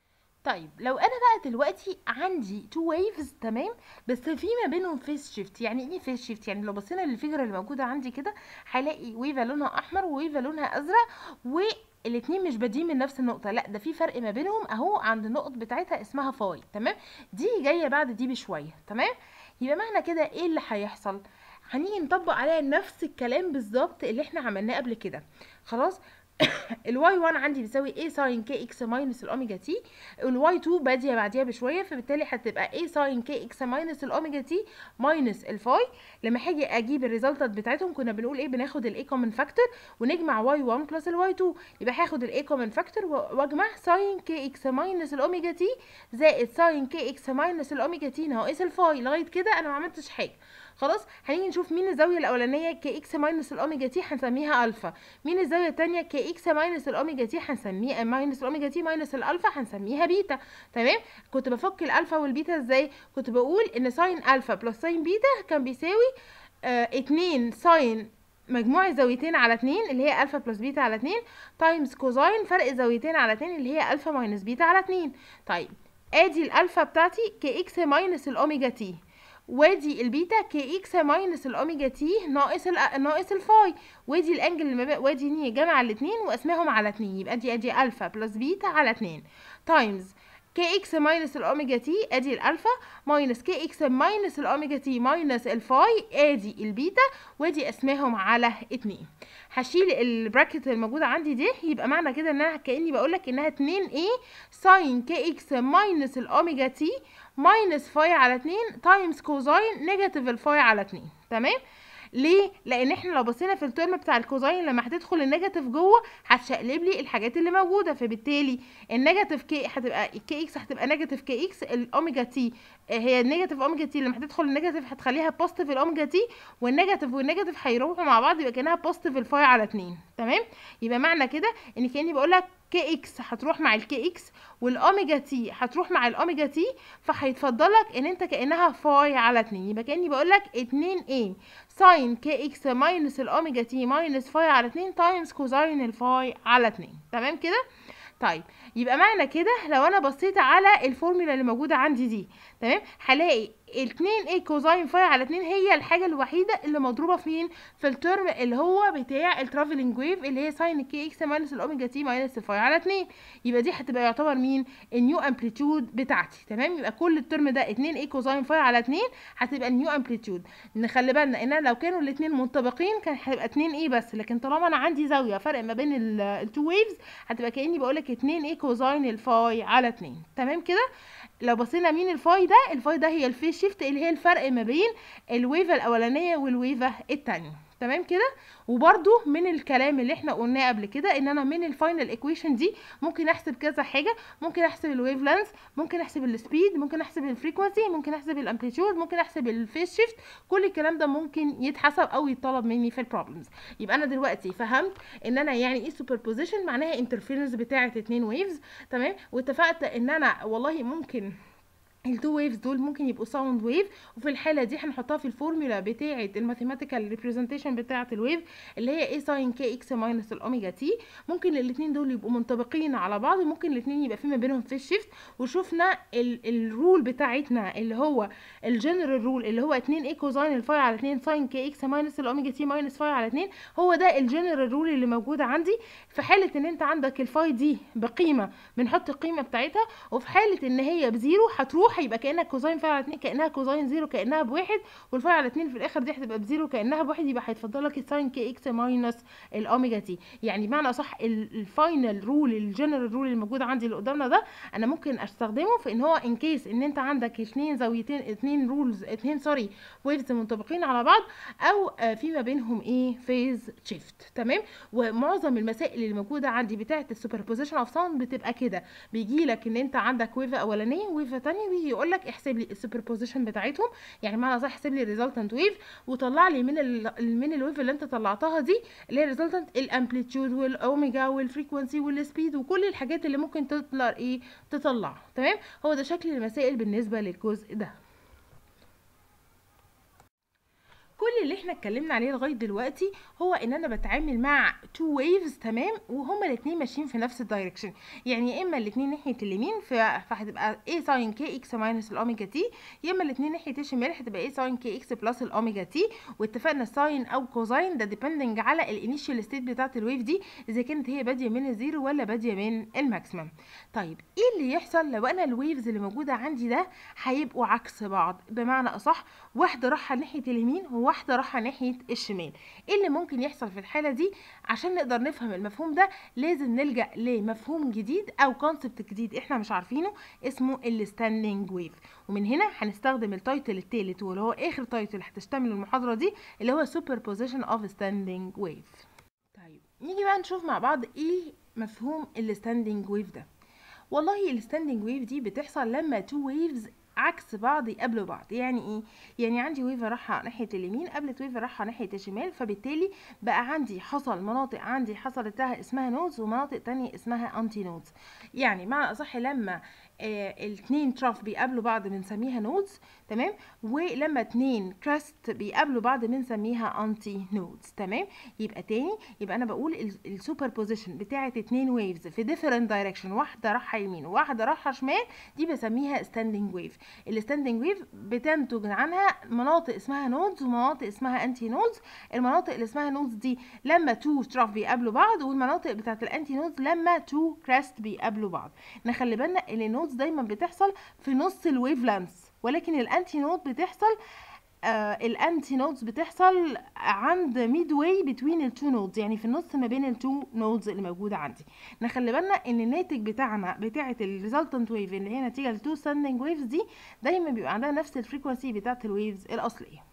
طيب لو انا بقى دلوقتي عندي تو ويفز تمام بس في ما بينهم فيس شيفت يعني ايه فيس شيفت يعني لو بصينا للفيجر اللي موجوده عندي كده هلاقي ويفا لونها احمر وويفا لونها ازرق والاتنين مش بادئين من نفس النقطه لا ده في فرق ما بينهم اهو عند النقط بتاعتها اسمها فاي تمام دي جايه بعد دي بشويه تمام يبقى معنى كده ايه اللي هيحصل هنيجي نطبق عليها نفس الكلام بالظبط اللي احنا عملناه قبل كده خلاص الواي 1 عندي بيساوي a ساين كي اكس ماينس الاوميجا تي الواي 2 باديه بعديها بشويه فبالتالي هتبقى a ساين كي اكس ماينس الاوميجا تي ماينس الفاي لما هاجي اجيب الريزلتات بتاعتهم كنا بنقول ايه بناخد الاي كومن فاكتور ونجمع واي 1 بلس الواي 2 يبقى هاخد الاي كومن فاكتور واجمع ساين كي اكس ماينس الاوميجا تي زائد ساين كي اكس ماينس الاوميجا تي ناقص الفاي لغايه كده انا ما عملتش حاجه خلاص هنيجي نشوف مين الزاويه الاولانيه كي اكس ماينس الاوميجا تي هنسميها الفا مين الزاويه الثانيه كي اكس ماينس الاوميجا تي هنسميها ماينس الاوميجا تي ماينس الالفا هنسميها بيتا تمام كنت بفك الالفا والبيتا ازاي كنت بقول ان ساين الفا بلس ساين بيتا كان بيساوي آه اتنين ساين مجموع الزاويتين على اتنين اللي هي الفا بلس بيتا على اتنين تايمز كوزاين فرق الزاويتين على اتنين اللي هي الفا ماينس بيتا على اتنين طيب ادي الالفا بتاعتي كي اكس ماينس الاوميجا تي وادي البيتا كي اكس ماينس الاوميجا تي ناقص ال ناقص الفاي وادي الانجل اللي ما وادي ني جمع الاثنين واسمهم على اتنين يبقى دي ادي الفا بلس بيتا على اتنين تايمز كي اكس ماينس الاوميجا تي ادي الالفا ماينس كي اكس ماينس الاوميجا تي ماينس الفاي ادي البيتا وادي اسمهم على اتنين هشيل البراكت الموجوده عندي دي يبقى معنى كده ان انا كاني بقول لك انها 2 ايه ساين كي اكس ماينس الاوميجا تي ماينس فاي على 2 تايمز كوزاين نيجاتيف الفاي على 2 تمام ليه لان احنا لو بصينا في الترم بتاع الكوزاين لما هتدخل النيجاتيف جوه هتشقلب لي الحاجات اللي موجوده فبالتالي النيجاتيف كي هتبقى كي اكس هتبقى نيجاتيف كي اكس الاوميجا تي هي النيجاتيف اوميجا تي لما هتدخل النيجاتيف هتخليها بوزيتيف الاوميجا تي والنيجاتيف والنيجاتيف هيروحوا مع بعض يبقى كانها بوزيتيف الفاي على 2 تمام يبقى معنى كده ان كاني بقول لك كي اكس هتروح مع الكي اكس والاوميجا تي هتروح مع الاوميجا تي فهيتفضلك ان انت كانها فاي على 2 يبقى كاني بقول لك 2 a ساين كي اكس ماينس الاوميجا تي ماينس فاي على 2 تايمز كوزاين الفاي على 2 تمام كده طيب يبقى معنى كده لو انا بصيت على الفورمولا اللي موجوده عندي دي تمام هلاقي الاتنين ايه كوزاين فاي على اتنين هي الحاجه الوحيده اللي مضروبه في مين في الترم اللي هو بتاع الترافلنج ويف اللي هي ساين كي اكس ماينس الاوميجا تي ماينس فاي على اتنين يبقى دي هتبقى يعتبر مين النيو امبليتيود بتاعتي تمام يبقى كل الترم ده اتنين ايه كوزاين فاي على اتنين هتبقى النيو امبليتيود نخلي بالنا ان لو كانوا الاتنين منطبقين كان هيبقى اتنين ايه بس لكن طالما انا عندي زاويه فرق ما بين التو ويفز هتبقى كاني بقول لك اتنين ايه كوزاين الفاي على اتنين تمام كده لو بصينا مين الفاي ده الفاي ده هي الفيس شيفت اللي هي الفرق ما بين الويفا الاولانيه والويفا الثانيه تمام كده وبرده من الكلام اللي احنا قلناه قبل كده ان انا من الفاينل ايكويشن دي ممكن احسب كذا حاجه ممكن احسب الويف لينث ممكن احسب السبيد ممكن احسب الفريكوانسي ممكن احسب الامبليتيود ممكن احسب الفيس شيفت كل الكلام ده ممكن يتحسب او يتطلب مني في البروبلمز يبقى انا دلوقتي فهمت ان انا يعني ايه سوبر بوزيشن معناها انترفيرنس بتاعه اتنين ويفز تمام واتفقت ان انا والله ممكن التو ويفز دول ممكن يبقوا ساوند ويف وفي الحاله دي هنحطها في الفورمولا بتاعه الماثيماتيكال ريبريزنتيشن بتاعه الويف اللي هي اي ساين كي اكس ماينس الاوميجا تي ممكن الاثنين دول يبقوا منطبقين على بعض وممكن الاثنين يبقى في ما بينهم فيس شيفت وشفنا الرول بتاعتنا اللي هو الجنرال رول اللي هو 2 اي كوزاين الفاي على 2 ساين كي اكس ماينس الاوميجا تي ماينس فاي على 2 هو ده الجنرال رول اللي موجود عندي في حاله ان انت عندك الفاي دي بقيمه بنحط القيمه بتاعتها وفي حاله ان هي بزيرو هتروح هيبقى كانك كوزاين فاي على 2 كانها كوزاين زيرو كانها بواحد والفاي على 2 في الاخر دي هتبقى بزيرو كانها بواحد يبقى هيتفضل لك الساين كي اكس ماينس الاوميجا تي يعني بمعنى اصح الفاينل رول الجنرال رول الموجود عندي اللي قدامنا ده انا ممكن استخدمه في ان هو ان كيس ان انت عندك اثنين زاويتين اثنين رولز اثنين سوري ويفز منطبقين على بعض او في ما بينهم ايه فيز شيفت تمام ومعظم المسائل اللي موجوده عندي بتاعه السوبربوزيشن اوف ساوند بتبقى كده بيجي لك ان انت عندك ويفه اولانيه ويفه ثانيه بيجي يقول لك احسب لي السوبربوزيشن بتاعتهم يعني معنى صح احسب لي الريزلتنت ويف وطلع لي من ال من الويف اللي انت طلعتها دي اللي هي الريزلتنت الامبليتيود والاوميجا والفريكوانسي والسبيد وكل الحاجات اللي ممكن تطلع ايه تطلع تمام هو ده شكل المسائل بالنسبه للجزء ده كل اللي احنا اتكلمنا عليه لغايه دلوقتي هو ان انا بتعامل مع تو ويفز تمام وهما الاثنين ماشيين في نفس الدايركشن يعني يا اما الاثنين ناحيه اليمين ف- فهتبقى a ساين كي اكس ماينس الاوميجا تي يا اما الاثنين ناحيه الشمال هتبقى a ساين كي اكس بلس الاوميجا تي واتفقنا الساين او كوزاين ده ديبندنج على الانيشال ستيت بتاعه الويف دي اذا كانت هي باديه من الزيرو ولا باديه من الماكسيمم طيب ايه اللي يحصل لو انا الويفز اللي موجوده عندي ده هيبقوا عكس بعض بمعنى اصح واحده رايحه ناحيه اليمين وواحده رايحه ناحيه الشمال ايه اللي ممكن يحصل في الحاله دي عشان نقدر نفهم المفهوم ده لازم نلجا لمفهوم جديد او كونسبت جديد احنا مش عارفينه اسمه الستاندنج ويف ومن هنا هنستخدم التايتل التالت واللي هو اخر تايتل هتشتمل المحاضره دي اللي هو superposition of standing wave طيب نيجي بقى نشوف مع بعض ايه مفهوم الستاندنج ويف ده والله الستاندنج ويف دي بتحصل لما تو ويفز عكس بعض يقابلوا بعض يعني ايه يعني عندي ويفه رايحه ناحيه اليمين قابلت ويفه رايحه ناحيه الشمال فبالتالي بقى عندي حصل مناطق عندي حصلت لها اسمها نودز ومناطق تانية اسمها انتي نودز يعني معنى اصح لما آه الاتنين تراف بيقابلوا بعض بنسميها نودز تمام ولما اتنين كراست بيقابلوا بعض بنسميها انتي نودز تمام يبقى تاني يبقى انا بقول السوبر بوزيشن بتاعه اتنين ويفز في ديفرنت دايركشن واحده رايحه يمين وواحده رايحه شمال دي بسميها ستاندنج ويف الستاندنج ويف بتنتج عنها مناطق اسمها نودز ومناطق اسمها انتي نودز المناطق اللي اسمها نودز دي لما تو تراف بيقابلوا بعض والمناطق بتاعه الانتي نودز لما تو كراست بيقابلوا بعض نخلي بالنا ان النودز دايما بتحصل في نص الويف لانس ولكن الانتي نود بتحصل آه الانتي نودز بتحصل عند ميد واي بتوين التو نودز يعني في النص ما بين التو نودز اللي موجوده عندي نخلي بالنا ان الناتج بتاعنا بتاعه الريزلتنت ويف اللي هي نتيجه لتو ستاندنج ويفز دي دايما بيبقى عندها نفس الفريكوانسي بتاعه الويفز الاصليه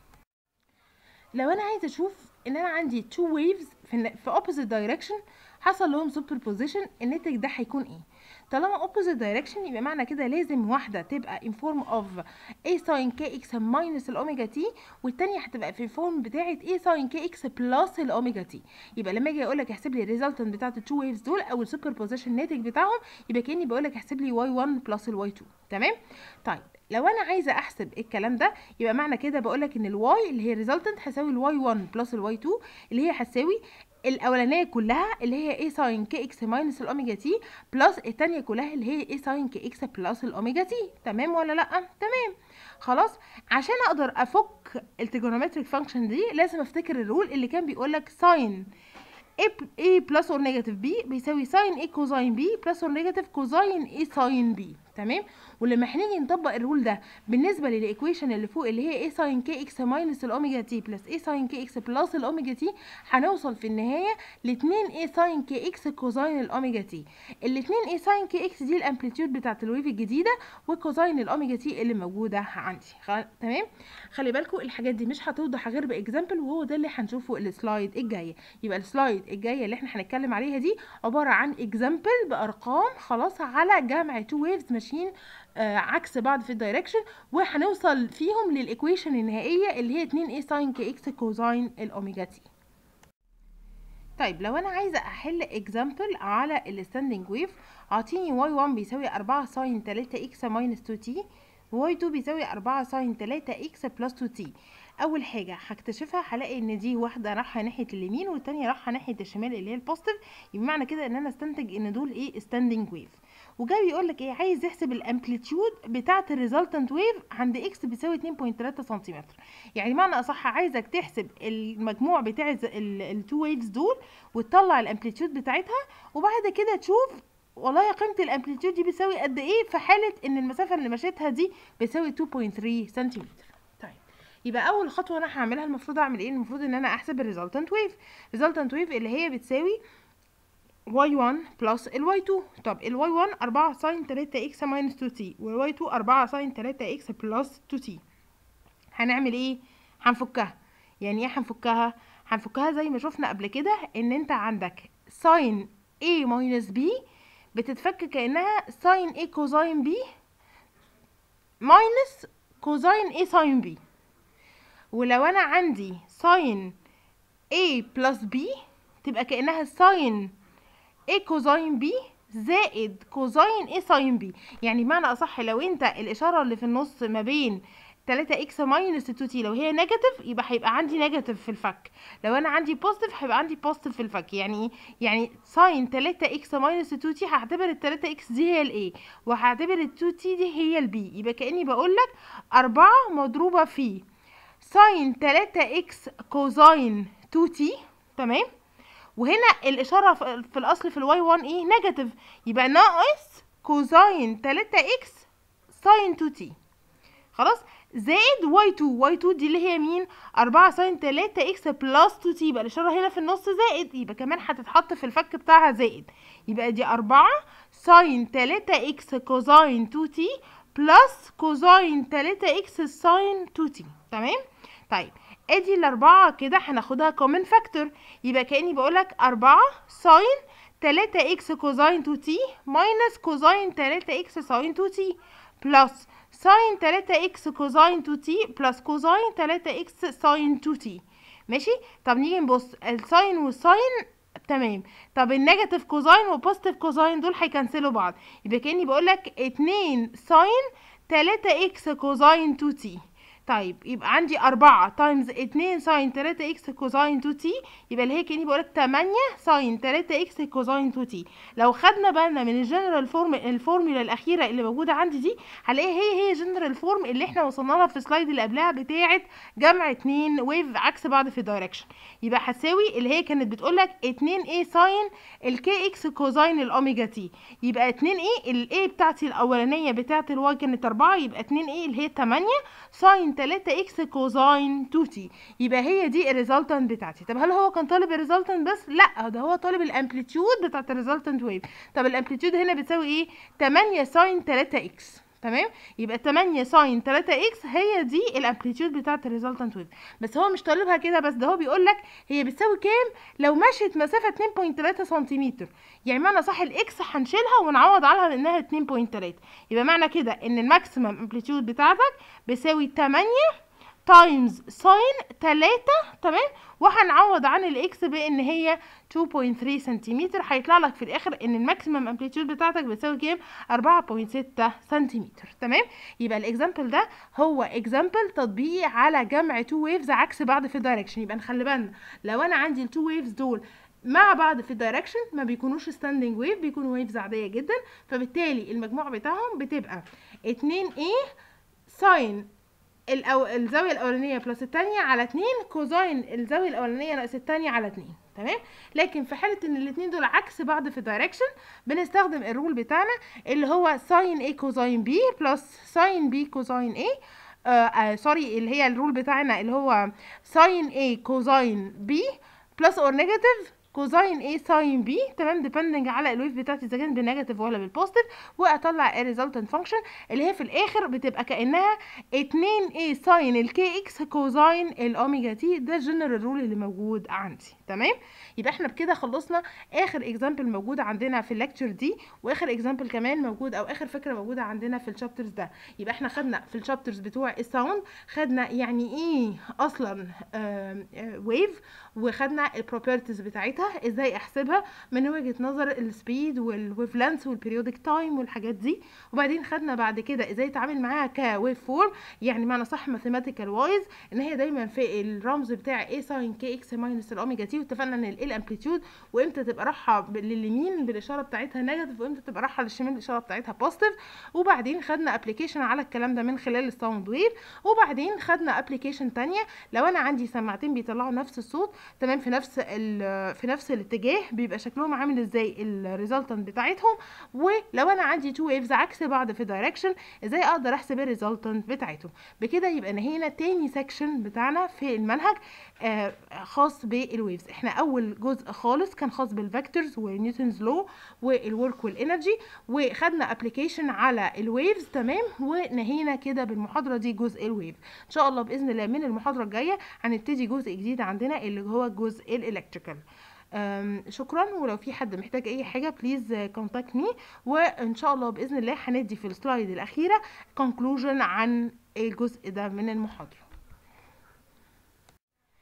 لو انا عايزه اشوف ان انا عندي تو ويفز في في opposite direction حصل لهم superposition الناتج ده هيكون ايه طالما opposite direction يبقى معنى كده لازم واحدة تبقى in form of a sin kx minus الأوميجا t والتانية هتبقى في الفورم بتاعة a sin kx plus الأوميجا t يبقى لما اجي اقول لك احسب لي الريزلتنت بتاعة التو ويفز دول او السوبربوزيشن الناتج بتاعهم يبقى كاني بقول لك احسب لي y1 plus الواي 2 تمام طيب لو انا عايزه احسب الكلام ده يبقى معنى كده بقول لك ان الواي اللي هي ريزلتنت هتساوي الواي 1 بلس الواي 2 اللي هي هتساوي الاولانيه كلها اللي هي a ساين كي اكس ماينس الاوميجا تي بلس الثانيه كلها اللي هي a ساين كي اكس بلس الاوميجا تي تمام ولا لا تمام خلاص عشان اقدر افك التريجونومتريك فانكشن دي لازم افتكر الرول اللي كان بيقول لك ساين a بلس اور نيجاتيف b بيساوي ساين a كوزاين b بلس اور نيجاتيف كوزاين a ساين b تمام ولما هنيجي نطبق الرول ده بالنسبه للايكويشن اللي فوق اللي هي a ساين كي اكس ماينس الاوميجا تي بلس a ساين كي اكس بلس الاوميجا تي هنوصل في النهايه ل 2 a ساين كي اكس كوزاين الاوميجا تي ال 2 a ساين كي اكس دي الامبليتيود بتاعت الويف الجديده وكوزاين الاوميجا تي اللي موجوده عندي خل... تمام خلي بالكم الحاجات دي مش هتوضح غير باكزامبل وهو ده اللي هنشوفه السلايد الجايه يبقى السلايد الجايه اللي احنا هنتكلم عليها دي عباره عن اكزامبل بارقام خلاص على جمع تو ويفز ماشيين آه عكس بعض في الدايركشن وهنوصل فيهم للايكويشن النهائيه اللي هي 2 a ساين كي اكس كوزاين الاوميجا تي طيب لو انا عايزه احل اكزامبل على الستاندنج ويف اعطيني واي 1 بيساوي 4 ساين 3 اكس ماينس 2 تي واي 2 بيساوي 4 ساين 3 اكس بلس 2 تي اول حاجه هكتشفها هلاقي ان دي واحده رايحه ناحيه اليمين والتانيه رايحه ناحيه الشمال اللي هي البوزيتيف يبقى معنى كده ان انا استنتج ان دول ايه ستاندنج ويف وجاي يقول لك ايه عايز يحسب الامبليتيود بتاعه الريزلتنت ويف عند اكس بيساوي 2.3 سنتيمتر يعني معنى اصح عايزك تحسب المجموع بتاع التو ويفز دول وتطلع الامبليتيود بتاعتها وبعد كده تشوف والله قيمه الامبليتيود دي بيساوي قد ايه في حاله ان المسافه اللي مشيتها دي بيساوي 2.3 سنتيمتر طيب يبقى اول خطوه انا هعملها المفروض اعمل ايه المفروض ان انا احسب الريزلتنت ويف ريزلتنت ويف اللي هي بتساوي y1 بلس ال y2 طب ال y1 4 ساين 3 x ماينس 2 t وال y2 4 ساين 3 x بلس 2 t هنعمل ايه هنفكها يعني ايه هنفكها هنفكها زي ما شفنا قبل كده ان انت عندك ساين a ماينس b بتتفك كانها ساين a كوزاين b ماينس كوزاين a ساين b ولو انا عندي ساين a بلس b تبقى كانها ساين a كوزاين b زائد كوزاين a ساين b يعني بمعنى اصح لو انت الاشاره اللي في النص ما بين 3 اكس ماينس 2 تي لو هي نيجاتيف يبقى هيبقى عندي نيجاتيف في الفك لو انا عندي بوزيتيف هيبقى عندي بوزيتيف في الفك يعني ايه يعني ساين 3 اكس ماينس 2 تي هعتبر ال 3 اكس دي هي الاي وهعتبر ال 2 تي دي هي البي يبقى كاني بقول لك 4 مضروبه في ساين 3 اكس كوزاين 2 تي تمام وهنا الاشاره في في الاصل في الواي 1 ايه نيجاتيف يبقى ناقص كوزاين 3 اكس ساين 2 تي خلاص زائد واي 2 واي 2 دي اللي هي مين 4 ساين 3 اكس بلس 2 تي يبقى الاشاره هنا في النص زائد يبقى كمان هتتحط في الفك بتاعها زائد يبقى دي 4 ساين 3 اكس كوزاين 2 تي بلس كوزاين 3 اكس ساين 2 تي تمام طيب ادي الاربعه كده هناخدها كومن فاكتور يبقى كاني بقولك 4 ساين 3 اكس كوزاين 2 تي ماينس كوزاين 3 اكس ساين 2 تي بلس ساين 3 اكس كوزاين 2 تي بلس كوزاين 3 اكس ساين 2 تي ماشي طب نيجي نبص الساين والساين تمام طب النيجاتيف كوزاين وبوزيتيف كوزاين دول هيكنسلوا بعض يبقى كاني بقول لك 2 ساين 3 اكس كوزاين 2 تي طيب يبقى عندي 4 تايمز 2 ساين 3 اكس كوزاين 2 تي يبقى اللي هي كاني بقولك 8 ساين 3 اكس كوزاين 2 تي لو خدنا بالنا من الجنرال فورم الفورمولا الاخيره اللي موجوده عندي دي هنلاقي هي هي جنرال فورم اللي احنا وصلنا لها في السلايد اللي قبلها بتاعه جمع 2 ويف عكس بعض في الدايركشن يبقى هتساوي اللي هي كانت بتقولك 2 a ساين الكي اكس كوزاين الاوميجا تي يبقى 2 a الاي بتاعتي الاولانيه بتاعه الواي كانت 4 يبقى 2 a اللي هي 8 ساين 3 اكس كوزاين 2 تي يبقى هي دي الريزلتنت بتاعتي طب هل هو كان طالب الريزلتنت بس لا ده هو طالب الامبليتيود بتاعت الريزلتنت ويف طب الامبليتيود هنا بتساوي ايه 8 ساين 3 اكس تمام يبقى 8 ساين 3 اكس هي دي الامبليتيود بتاعت الريزلتنت ويف بس هو مش طالبها كده بس ده هو بيقول لك هي بتساوي كام لو مشيت مسافه 2.3 سنتيمتر يعني معنى صح الاكس هنشيلها ونعوض عنها انها 2.3 يبقى معنى كده ان الماكسيمم امبليتيود بتاعتك بيساوي 8 تايمز ساين 3 تمام وهنعوض عن الاكس بان هي 2.3 سنتيمتر هيطلع لك في الاخر ان الماكسيمم امبليتيود بتاعتك بتساوي كام 4.6 سنتيمتر تمام يبقى الاكزامبل ده هو اكزامبل تطبيقي على جمع تو ويفز عكس بعض في الدايركشن يبقى نخلي بالنا لو انا عندي التو ويفز دول مع بعض في الدايركشن ما بيكونوش ستاندنج ويف بيكونوا ويفز عاديه جدا فبالتالي المجموع بتاعهم بتبقى 2 a ساين الأو... الزاويه الاولانيه بلس الثانيه على 2 كوزاين الزاويه الاولانيه ناقص الثانيه على 2 تمام لكن في حاله ان الاثنين دول عكس بعض في الدايركشن بنستخدم الرول بتاعنا اللي هو ساين a كوزاين b بلس ساين b كوزاين a آه آه سوري اللي هي الرول بتاعنا اللي هو ساين a كوزاين b بلس اور نيجاتيف كوزاين A ساين B تمام ديبندنج على الويف بتاعتي اذا كانت بالنيجاتيف ولا بالبوزيتيف واطلع الريزلتنت فانكشن اللي هي في الاخر بتبقى كانها 2 A ساين الكي اكس كوزاين الاوميجا تي ده الجنرال رول اللي موجود عندي تمام يبقى احنا بكده خلصنا اخر اكزامبل موجود عندنا في الليكتشر دي واخر اكزامبل كمان موجود او اخر فكره موجوده عندنا في الشابترز ده يبقى احنا خدنا في الشابترز بتوع الساوند خدنا يعني ايه اصلا ويف وخدنا البروبرتيز بتاعتها ازاي احسبها من وجهه نظر السبيد والويف لانس والبريودك تايم والحاجات دي وبعدين خدنا بعد كده ازاي اتعامل معاها كويف فورم يعني معنى صح ماثيماتيكال وايز ان هي دايما في الرمز بتاع a ساين كي اكس ماينس الاوميجا تي واتفقنا ان ال الامبليتيود وامتى تبقى رايحه لليمين بالاشاره بتاعتها نيجاتيف وامتى تبقى رايحه للشمال بالاشاره بتاعتها بوزيتيف وبعدين خدنا ابلكيشن على الكلام ده من خلال الساوند ويف وبعدين خدنا ابلكيشن تانية لو انا عندي سماعتين بيطلعوا نفس الصوت تمام في نفس في نفس الاتجاه بيبقى شكلهم عامل ازاي الريزلتنت بتاعتهم ولو انا عندي تو ويفز عكس بعض في دايركشن ازاي اقدر احسب الريزلتنت بتاعتهم بكده يبقى نهينا تاني سيكشن بتاعنا في المنهج آه خاص بالويفز احنا اول جزء خالص كان خاص بالفيكتورز ونيوتنز لو والورك والانرجي وخدنا ابلكيشن على الويفز تمام ونهينا كده بالمحاضره دي جزء الويف ان شاء الله باذن الله من المحاضره الجايه هنبتدي جزء جديد عندنا اللي هو جزء الالكتريكال شكرا ولو في حد محتاج اي حاجه بليز كونتاكت مي وان شاء الله باذن الله هندي في السلايد الاخيره كونكلوجن عن الجزء ده من المحاضره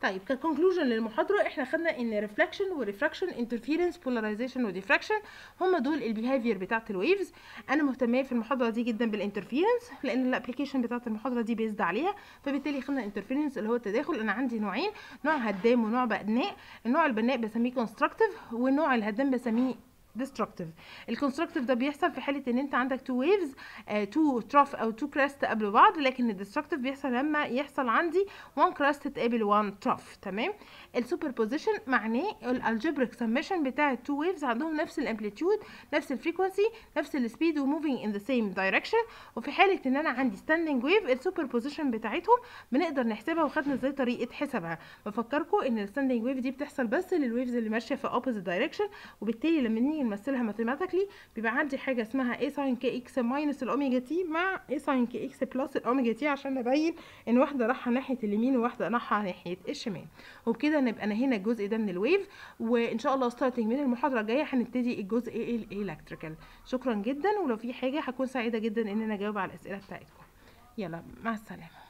طيب ككونكلوجن للمحاضره احنا خدنا ان ريفلكشن وريفراكشن انترفيرنس بولاريزيشن وديفراكشن هم دول البيهافير بتاعه الويفز انا مهتمه في المحاضره دي جدا بالانترفيرنس لان الابلكيشن بتاعه المحاضره دي بيزد عليها فبالتالي خدنا انترفيرنس اللي هو التداخل انا عندي نوعين نوع هدام ونوع بناء النوع البناء بسميه كونستراكتيف والنوع الهدام بسميه destructive الكونستركتيف ده بيحصل في حاله ان انت عندك تو ويفز تو تراف او تو كراست قبل بعض لكن الديستركتيف بيحصل لما يحصل عندي وان كراست تقابل وان تراف تمام السوبر بوزيشن معناه الالجبريك سميشن بتاع التو ويفز عندهم نفس الامبليتيود نفس الفريكونسي نفس السبيد وموفينج ان ذا سيم دايركشن وفي حاله ان انا عندي ستاندنج ويف السوبر بوزيشن بتاعتهم بنقدر نحسبها وخدنا ازاي طريقه حسابها بفكركم ان الستاندنج ويف دي بتحصل بس للويفز اللي ماشيه في اوبوزيت دايركشن وبالتالي لما نيجي نمثلها ماثيماتيكلي بيبقى عندي حاجه اسمها a sin kx ماينس الاوميجا تي مع a sin kx بلس الاوميجا تي عشان نبين ان واحده رايحه ناحيه اليمين وواحده رايحه ناحيه الشمال وبكده نبقى نهينا الجزء ده من الويف وان شاء الله ستارتنج من المحاضره الجايه هنبتدي الجزء الالكتريكال شكرا جدا ولو في حاجه هكون سعيده جدا ان انا اجاوب على الاسئله بتاعتكم يلا مع السلامه